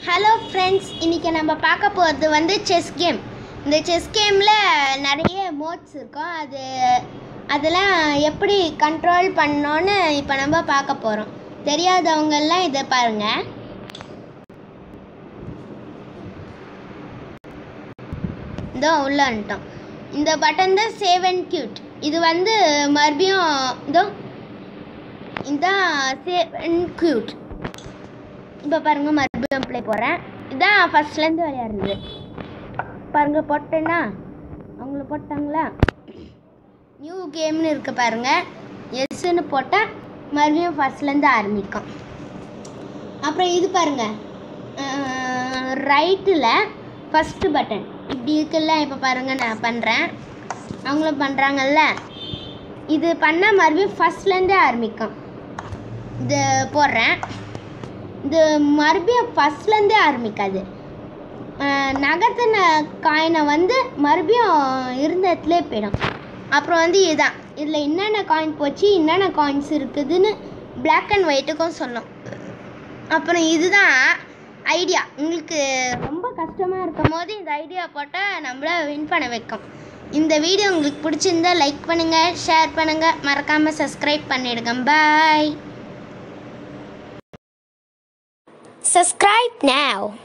Hello friends இன்றைக்கி நம்ம பார்க்க போகிறது வந்து செஸ் கேம் இந்த செஸ் கேமில் நிறைய மோட்ஸ் இருக்கும் அது அதெல்லாம் எப்படி கண்ட்ரோல் பண்ணோன்னு இப்போ நம்ம பார்க்க போகிறோம் தெரியாதவங்கெல்லாம் இதை பாருங்கள் இதோ உள்ள வந்துட்டோம் இந்த பட்டன் தான் சேவ் அண்ட் கியூட் இது வந்து மறுபடியும் இதோ இதான் சேவ் அண்ட் கியூட் இப்போ பாருங்க மறுபடியும் ப்ளே போகிறேன் இதான் ஃபர்ஸ்ட்லேருந்து விளையாடுறது பாருங்க போட்டேன்னா அவங்கள போட்டாங்களா நியூ கேம்னு இருக்கு பாருங்க எஸ்ன்னு போட்டால் மறுபடியும் ஃபர்ஸ்ட்லேருந்து ஆரம்பிக்கும் அப்புறம் இது பாருங்க ரைட்டில் ஃபஸ்ட்டு பட்டன் இப்படி இருக்குல்ல இப்போ பாருங்க நான் பண்ணுறேன் அவங்களும் பண்ணுறாங்கல்ல இது பண்ணால் மறுபடியும் ஃபஸ்ட்லேருந்தே ஆரம்பிக்கும் இது போடுறேன் இது மறுபடியும் ஃபஸ்ட்லேருந்தே ஆரம்பிக்காது அஹ் நகர்த்தின காயினை வந்து மறுபடியும் இருந்த இடத்துல போயிடும் அப்புறம் வந்து இதுதான் இதில் என்னென்ன காயின் போச்சு என்னென்ன காயின்ஸ் இருக்குதுன்னு Black அண்ட் ஒயிட்டுக்கும் சொல்லும் அப்புறம் இதுதான் ஐடியா உங்களுக்கு ரொம்ப கஷ்டமாக இருக்கும் போது இந்த ஐடியா போட்டால் நம்மள வின் பண்ண வைக்கும் இந்த வீடியோ உங்களுக்கு பிடிச்சிருந்தா லைக் பண்ணுங்கள் ஷேர் பண்ணுங்கள் மறக்காமல் சப்ஸ்கிரைப் பண்ணிடுங்க பாய் Subscribe now.